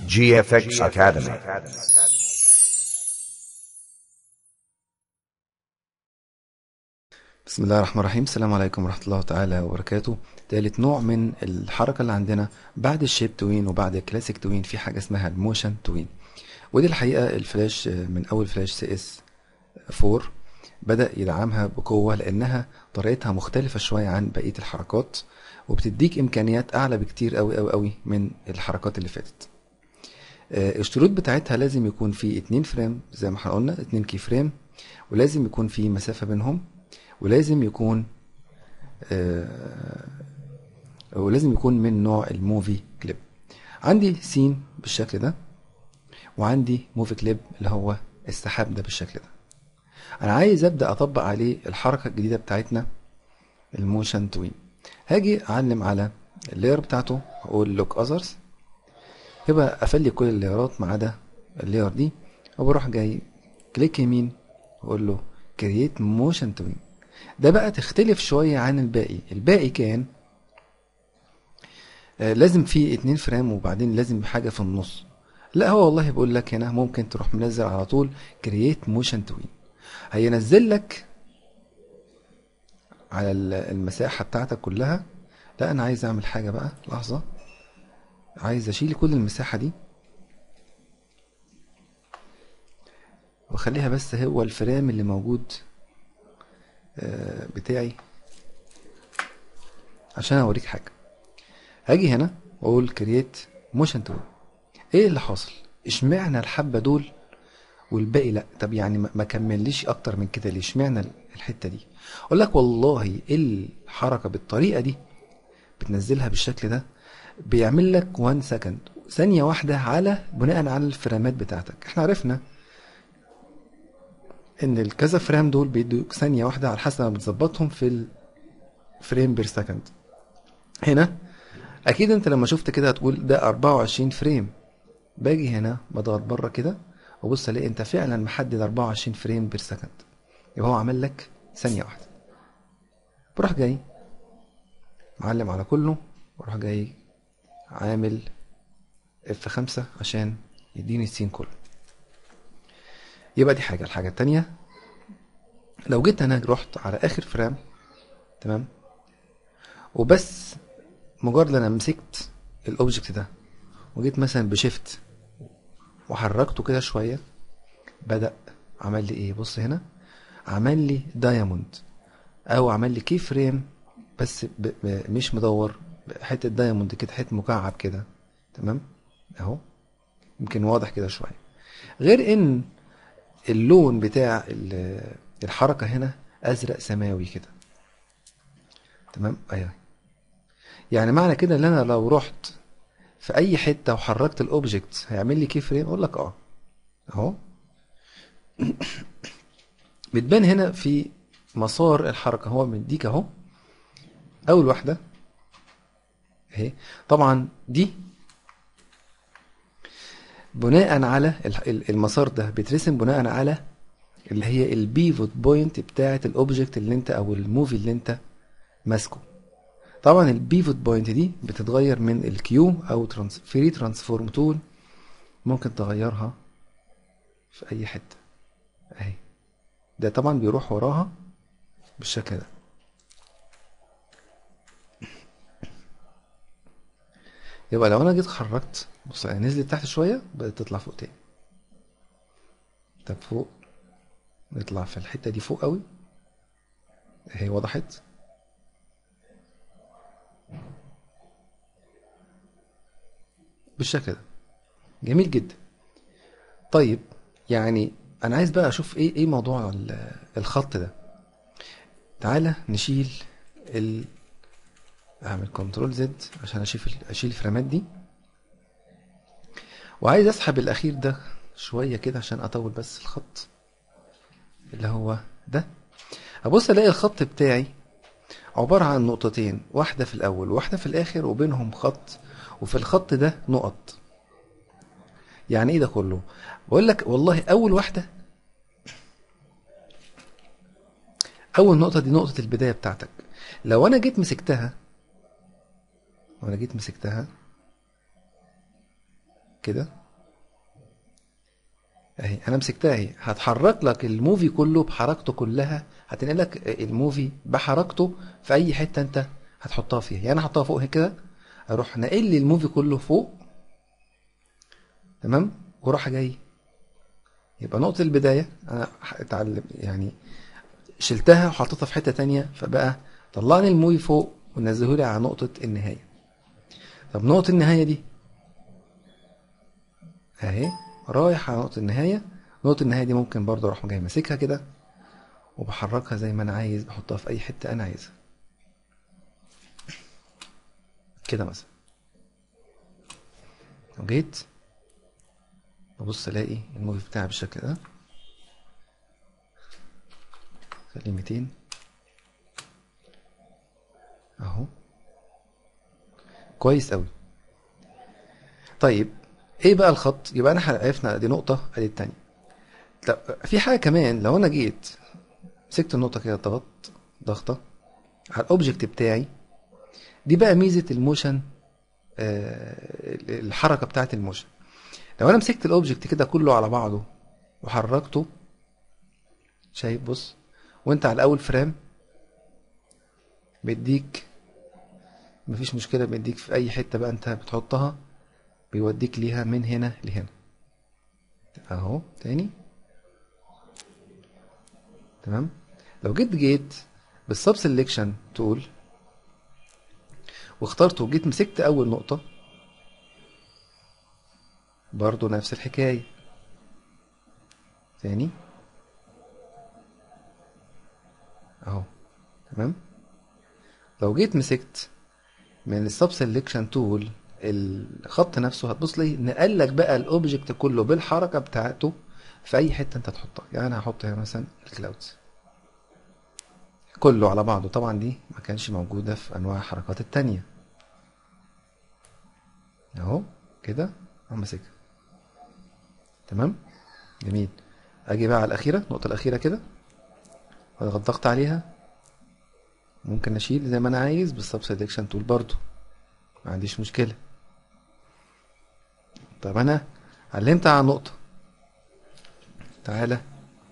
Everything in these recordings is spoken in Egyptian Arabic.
GFX Academy. بسم الله الرحمن الرحيم السلام عليكم ورحمة الله تعالى وبركاته تالت نوع من الحركة اللي عندنا بعد الشيب توين وبعد الكلاسيك توين في حاجة اسمها الموشن توين ودي الحقيقة الفلاش من أول فلاش سي اس 4 بدأ يدعمها بقوة لأنها طريقتها مختلفة شوية عن بقية الحركات وبتديك إمكانيات أعلى بكتير أوي أوي أوي من الحركات اللي فاتت آه، الشروط بتاعتها لازم يكون في اتنين فريم زي ما احنا قلنا اتنين كي فريم ولازم يكون في مسافة بينهم ولازم يكون آه، ولازم يكون من نوع الموفي كليب عندي سين بالشكل ده وعندي موفي كليب اللي هو السحاب ده بالشكل ده انا عايز ابدا اطبق عليه الحركه الجديده بتاعتنا الموشن توين هاجي اعلم على اللاير بتاعته اقول لوك اذرز يبقى افلي كل اللايرات ما عدا اللاير دي وبروح جاي كليك يمين واقول له كرييت موشن توين ده بقى تختلف شويه عن الباقي الباقي كان آه، لازم في اتنين فريم وبعدين لازم حاجه في النص لا هو والله بيقول لك هنا ممكن تروح منزل على طول كرييت موشن توين هينزل لك على ال- المساحه بتاعتك كلها لا انا عايز اعمل حاجه بقى لحظه عايز اشيل كل المساحه دي واخليها بس هو الفريم اللي موجود آه، بتاعي عشان اوريك حاجه هاجي هنا واقول كرييت موشن تول ايه اللي حاصل اشمعنى الحبه دول والباقي لا طب يعني ما ما كمليش اكتر من كده ليه اشمعنى الحته دي اقول لك والله الحركه بالطريقه دي بتنزلها بالشكل ده بيعمل لك 1 سكند ثانيه واحده على بناء على الفريمات بتاعتك احنا عرفنا ان الكذا فريم دول بيدوك ثانيه واحده على حسب ما بتظبطهم في الفريم بير سكند هنا اكيد انت لما شفت كده هتقول ده 24 فريم باجي هنا بضغط بره كده وبص الاقي انت فعلا محدد 24 فريم بير سكند يبقى هو عمل لك ثانيه واحده بروح جاي معلم على كله واروح جاي عامل اف 5 عشان يديني السين كله يبقى دي حاجه الحاجه التانية لو جيت انا رحت على اخر فريم تمام وبس مجرد انا مسكت الاوبجكت ده وجيت مثلا بشيفت وحركته كده شويه بدا عمل لي ايه بص هنا عمل لي دايموند او عمل لي كي فريم بس ب... ب... مش مدور حته دايموند كده حته مكعب كده تمام اهو يمكن واضح كده شويه غير ان اللون بتاع ال- الحركه هنا ازرق سماوي كده تمام ايوه يعني معنى كده ان انا لو رحت في اي حته وحركت الاوبجكت هيعمل لي كي فريم اقول لك اه اهو بتبان هنا في مسار الحركه هو مديك اهو اول واحده اهي طبعا دي بناء على ال- ال- المسار ده بيترسم بناء على اللي هي البيفوت بوينت بتاعه الاوبجكت اللي انت او الموفي اللي انت ماسكه طبعا البيفوت بوينت دي بتتغير من الكيو او ترانس فري ترانسفورم تول ممكن تغيرها في اي حته اهي ده طبعا بيروح وراها بالشكل ده يبقى لو انا جيت خرجت بص يعني نزلت تحت شويه بدات تطلع فوق تاني طب فوق نطلع في الحته دي فوق قوي اهي وضحت بالشكل ده جميل جدا طيب يعني انا عايز بقى اشوف ايه ايه موضوع ال- الخط ده تعالى نشيل ال اعمل كنترول زد عشان اشيل اشيل الفريمات دي وعايز اسحب الاخير ده شويه كده عشان اطول بس الخط اللي هو ده ابص الاقي الخط بتاعي عبارة عن نقطتين واحدة في الأول وواحدة في الآخر وبينهم خط وفي الخط ده نقط يعني ايه ده كله بقول لك والله أول واحدة أول نقطة دي نقطة البداية بتاعتك لو أنا جيت مسكتها لو أنا جيت مسكتها كده اهي انا مسكتها اهي هتحرك لك الموفي كله بحركته كلها هتنقل لك الموفي بحركته في اي حته انت هتحطها فيها يعني احطها فوق هيك كده اروح ناقل لي الموفي كله فوق تمام وراح جاي يبقى نقطه البدايه انا اتعلم يعني شلتها وحطيتها في حته تانية فبقى طلعني الموفي فوق ونزله لي على نقطه النهايه طب نقطه النهايه دي اهي رايح على نقطة النهاية نقطة النهاية دي ممكن برضه اروح جاي ماسكها كده وبحركها زي ما انا عايز بحطها في اي حتة انا عايزها كده مثلا لو جيت ببص الاقي الموفي بتاعي بالشكل ده خليه 200 اهو كويس قوي طيب ايه بقى الخط يبقى انا عرفنا دي نقطه ادي التانية طب في حاجه كمان لو انا جيت مسكت النقطه كده ضغطت ضغطه على الاوبجكت بتاعي دي بقى ميزه الموشن آه الحركه بتاعه الموشن لو انا مسكت الاوبجكت كده كله على بعضه وحركته شايف بص وانت على اول فريم بيديك مفيش مشكله بيديك في اي حته بقى انت بتحطها بيوديك ليها من هنا لهنا اهو تاني تمام لو جيت جيت بالسب سيلكشن تول واخترت وجيت مسكت اول نقطه برضو نفس الحكايه تاني اهو تمام لو جيت مسكت من السب سيلكشن تول الخط نفسه هتبص لي نقل لك بقى الاوبجكت كله بالحركه بتاعته في اي حته انت تحطها يعني هحط هنا مثلا الكلاودز كله على بعضه طبعا دي ما كانش موجوده في انواع الحركات التانية اهو كده اهو ماسكها تمام جميل اجي بقى على الاخيره النقطه الاخيره كده واضغط ضغط عليها ممكن اشيل زي ما انا عايز بالسب سيلكشن تول برضو ما عنديش مشكله طب انا علمت على نقطة تعالى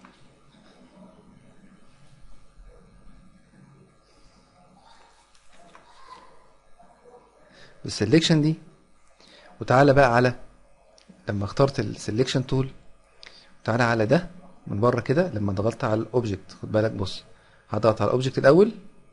بالسلكشن دي وتعالى بقى على لما اخترت السلكشن تول تعالى على ده من بره كده لما ضغطت على الاوبجكت خد بالك بص هضغط على الاوبجكت الاول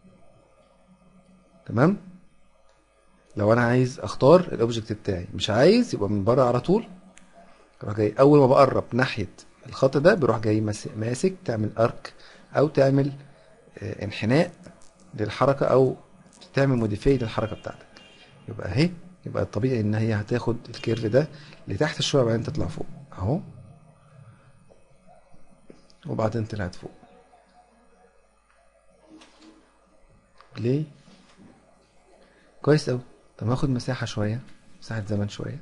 تمام لو انا عايز اختار الاوبجكت بتاعي مش عايز يبقى من بره على طول اروح جاي اول ما بقرب ناحيه الخط ده بيروح جاي ماسك تعمل ارك او تعمل انحناء للحركه او تعمل موديفاي للحركه بتاعتك يبقى اهي يبقى الطبيعي ان هي هتاخد الكيرف ده لتحت شويه وبعدين تطلع فوق اهو وبعدين طلعت فوق ليه كويس قوي طب هاخد مساحة شوية مساحة زمن شوية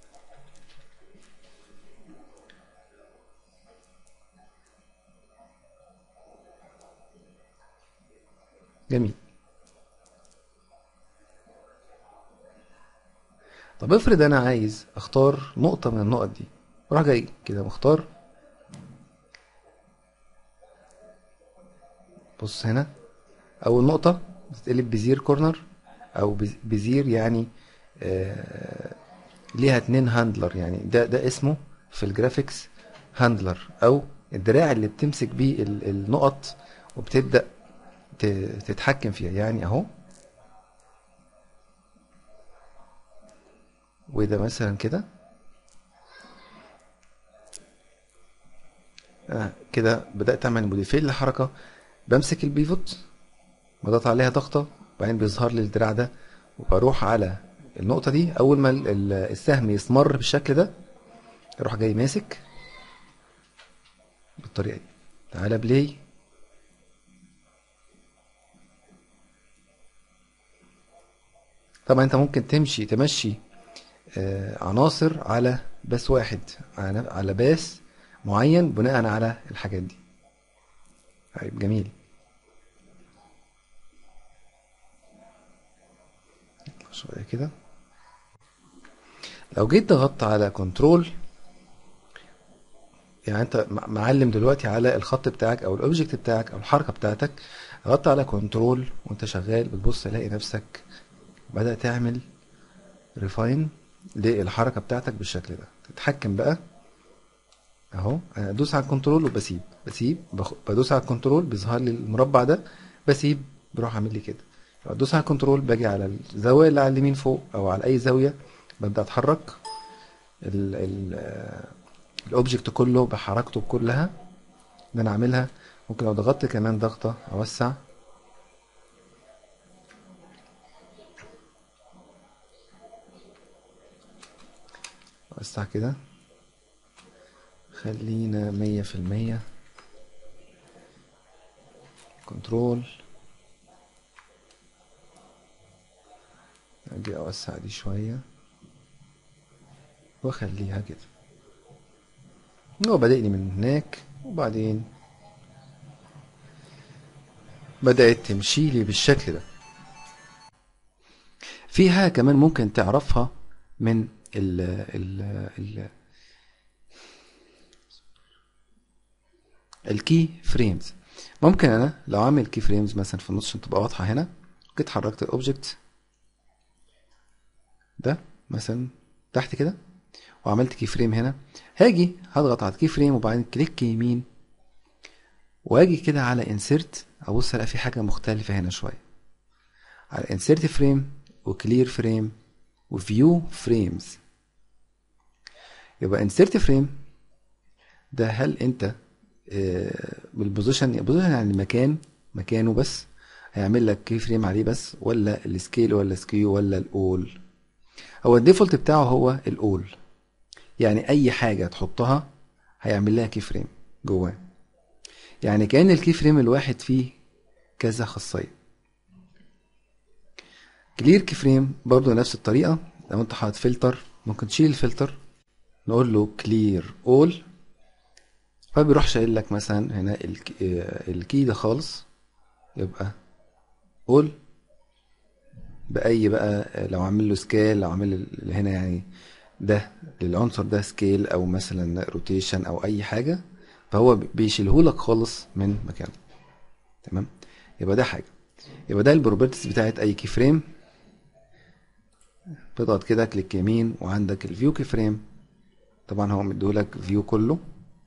جميل طب افرض انا عايز اختار نقطة من النقط دي اروح جاي كده مختار بص هنا اول نقطة بتتقلب بزير كورنر او بزير يعني آه ليها اتنين هاندلر يعني ده ده اسمه في الجرافيكس هاندلر او الدراع اللي بتمسك بيه النقط وبتبدا تتحكم فيها يعني اهو وده مثلا كده آه كده بدات اعمل موديفاي للحركه بمسك البيفوت بضغط عليها ضغطه وبعدين بيظهر لي الدراع ده وبروح على النقطة دي أول ما السهم يسمر بالشكل ده اروح جاي ماسك بالطريقة دي تعالى بلاي طبعا انت ممكن تمشي تمشي آه عناصر على باس واحد على باس معين بناء على الحاجات دي طيب جميل شوية كده لو جيت ضغطت على كنترول يعني انت م- معلم دلوقتي على الخط بتاعك او الاوبجكت بتاعك او الحركه بتاعتك ضغطت على كنترول وانت شغال بتبص تلاقي نفسك بدأ تعمل ريفاين للحركه بتاعتك بالشكل ده تتحكم بقى اهو انا ادوس على الكنترول وبسيب بسيب بخ... بدوس على الكنترول بيظهر لي المربع ده بسيب بروح اعمل لي كده بدوس على الكنترول باجي على الزاويه اللي على اليمين فوق او على اي زاويه ببدا اتحرك ال... ال... آه، الاوبجكت كله بحركته كلها اللي انا عاملها ممكن لو ضغطت كمان ضغطه اوسع اوسع كده خلينا مية في المية كنترول اجي اوسع دي شوية واخليها كده هو بادئني من هناك وبعدين بدأت تمشي لي بالشكل ده في حاجة كمان ممكن تعرفها من ال ال ال الكي فريمز ممكن انا لو اعمل كي فريمز مثلا في النص عشان تبقى واضحه هنا جيت حركت الاوبجكت ده مثلا تحت كده وعملت كي فريم هنا هاجي هضغط على الكي فريم وبعدين كليك يمين واجي كده على انسيرت ابص الاقي في حاجه مختلفه هنا شويه على انسيرت فريم وكلير فريم وفيو فريمز يبقى انسيرت فريم ده هل انت آه، بالبوزيشن بوزيشن يعني مكان مكانه بس هيعمل لك كي فريم عليه بس ولا السكيل ولا سكيو ولا الاول هو الديفولت بتاعه هو الاول يعني اي حاجه تحطها هيعمل لها كي فريم جواه يعني كان الكي فريم الواحد فيه كذا خاصيه كلير كي فريم برضو نفس الطريقه لو انت حاطط فلتر ممكن تشيل الفلتر نقول له كلير اول فبيروح شايل لك مثلا هنا الك- آه، الكي ده خالص يبقى اول باي بقى آه، لو عامل له سكيل لو عامل ال- هنا يعني ده للعنصر ده سكيل او مثلا روتيشن او اي حاجه فهو بيشيله لك خالص من مكانه تمام يبقى ده حاجه يبقى ده البروبرتيز بتاعت اي كي فريم تضغط كده كليك يمين وعندك الفيو كي فريم طبعا هو مديهولك فيو كله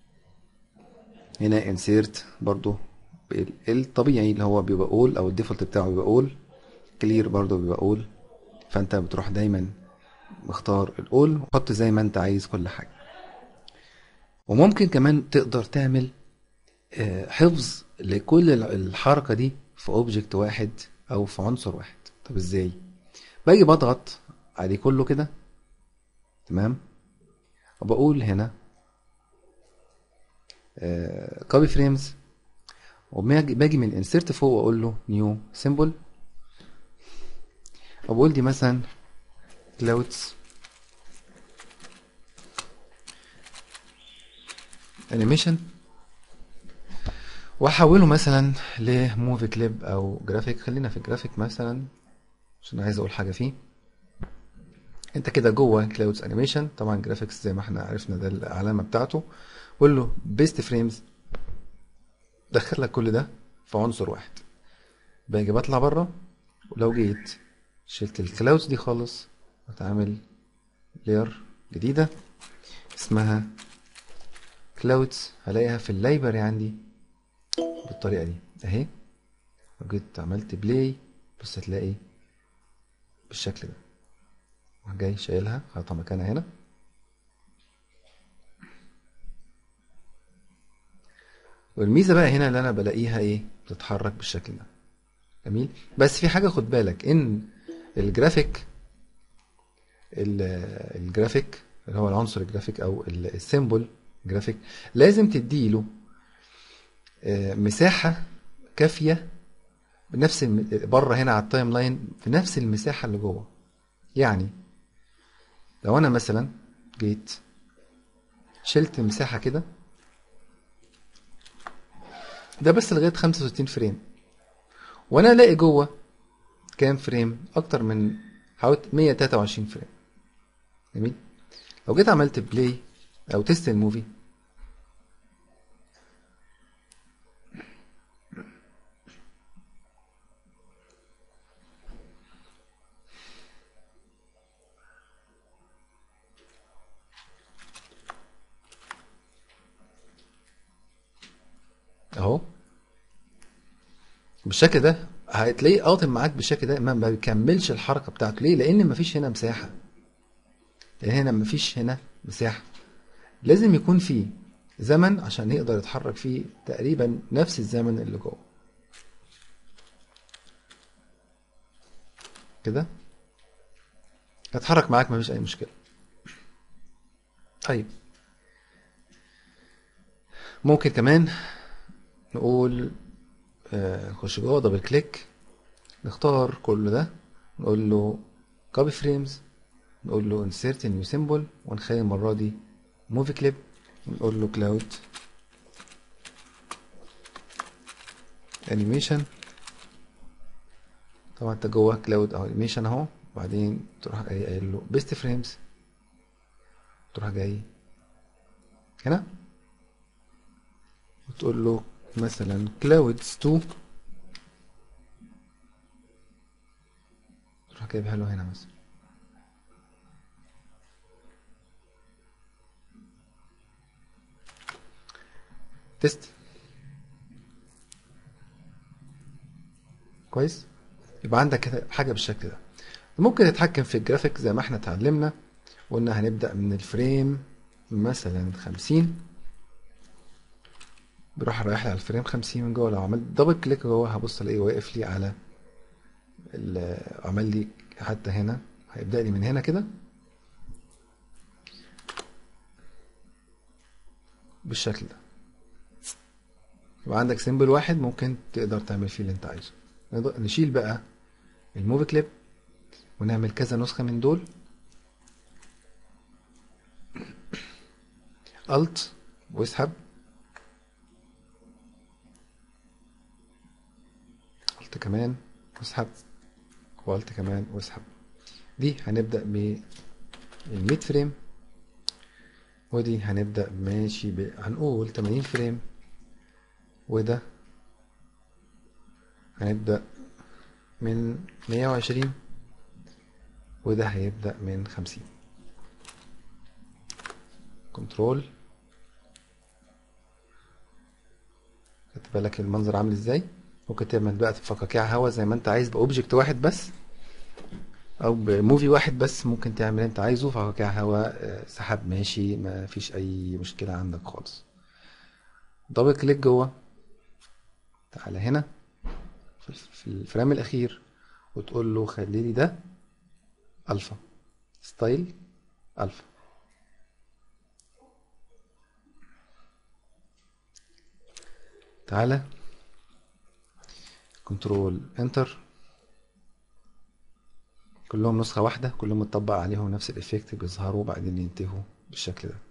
هنا انسيرت برضو بال- الطبيعي اللي هو بيبقى اول او الديفولت بتاعه بيبقى اول كلير برضو بيبقى اول فانت بتروح دايما مختار الاول وحط زي ما انت عايز كل حاجه وممكن كمان تقدر تعمل آه، حفظ لكل ال- الحركه دي في اوبجكت واحد او في عنصر واحد طب ازاي باجي بضغط عليه كله كده تمام وبقول هنا كوبي فريمز وباجي باجي من انسيرت فوق واقول له نيو سيمبل وبقول دي مثلا كلاودز انيميشن واحوله مثلا لموفي كليب او جرافيك خلينا في الجرافيك مثلا عشان عايز اقول حاجه فيه انت كده جوه كلاودز انيميشن طبعا جرافيكس زي ما احنا عرفنا ده العلامه بتاعته قول له بيست فريمز دخل لك كل ده في عنصر واحد باجي بطلع بره ولو جيت شلت الكلاودز دي خالص واتعمل لير جديده اسمها كلاودز هلاقيها في اللايبرري عندي بالطريقه دي اهي لو جيت عملت بلاي بص هتلاقي بالشكل ده راح جاي شايلها حاطها مكانها هنا والميزه بقى هنا اللي انا بلاقيها ايه بتتحرك بالشكل ده جميل بس في حاجه خد بالك ان الجرافيك ال- الجرافيك اللي هو العنصر الجرافيك او ال- السيمبل جرافيك لازم تديله آه، مساحه كافيه بنفس الم... بره هنا على التايم لاين في نفس المساحه اللي جوه يعني لو انا مثلا جيت شلت مساحه كده ده بس لغايه 65 فريم وانا الاقي جوه كام فريم اكتر من حوالي 123 فريم جميل لو جيت عملت بلاي او تيست الموفي اهو بالشكل ده هتلاقيه قاطم معاك بالشكل ده ما ما بيكملش الحركه بتاعته ليه لان مفيش هنا مساحه لان هنا مفيش هنا مساحه لازم يكون فيه زمن عشان يقدر يتحرك فيه تقريبا نفس الزمن اللي جوه كده هتحرك معاك مفيش اي مشكله طيب ممكن كمان نقول آه، نخش جوه دبل كليك نختار كل ده نقول له كوبي فريمز نقول له insert a new symbol ونخلي المرة دي موفي كليب ونقول له كلاود انيميشن طبعا انت جوه كلاود او انيميشن اهو وبعدين تروح جاي قايل له بيست فريمز تروح جاي هنا وتقول له مثلا كلاودز 2 تروح جايبها له هنا مثلا تيست كويس يبقى عندك كده حاجه بالشكل ده ممكن تتحكم في الجرافيك زي ما احنا اتعلمنا وقلنا هنبدأ من الفريم مثلا خمسين بروح رايح على الفريم خمسين من جوه لو عملت دبل كليك جوه هبص الاقيه واقف لي على ال- عمل لي حتى هنا هيبدأ لي من هنا كده بالشكل ده يبقى عندك سيمبل واحد ممكن تقدر تعمل فيه اللي انت عايزه نض- نشيل بقى الموفي كليب ونعمل كذا نسخة من دول الت واسحب الت كمان واسحب والت كمان واسحب دي هنبدأ بالميد فريم ودي هنبدأ ماشي ب... هنقول 80 فريم وده هنبدأ من 120 وده هيبدأ من 50 كنترول خدت بالك المنظر عامل ازاي ممكن تعمل بقى فقاقيع هوا زي ما انت عايز باوبجكت واحد بس او بموفي واحد بس ممكن تعمل اللي انت عايزه فقاقيع هوا آه، سحاب ماشي ما فيش اي مشكلة عندك خالص دبل كليك جوه تعالى هنا في في الفريم الاخير وتقول له خلي لي ده الفا ستايل الفا تعالى كنترول انتر كلهم نسخة واحدة كلهم متطبق عليهم نفس الافكت بيظهروا وبعدين ينتهوا بالشكل ده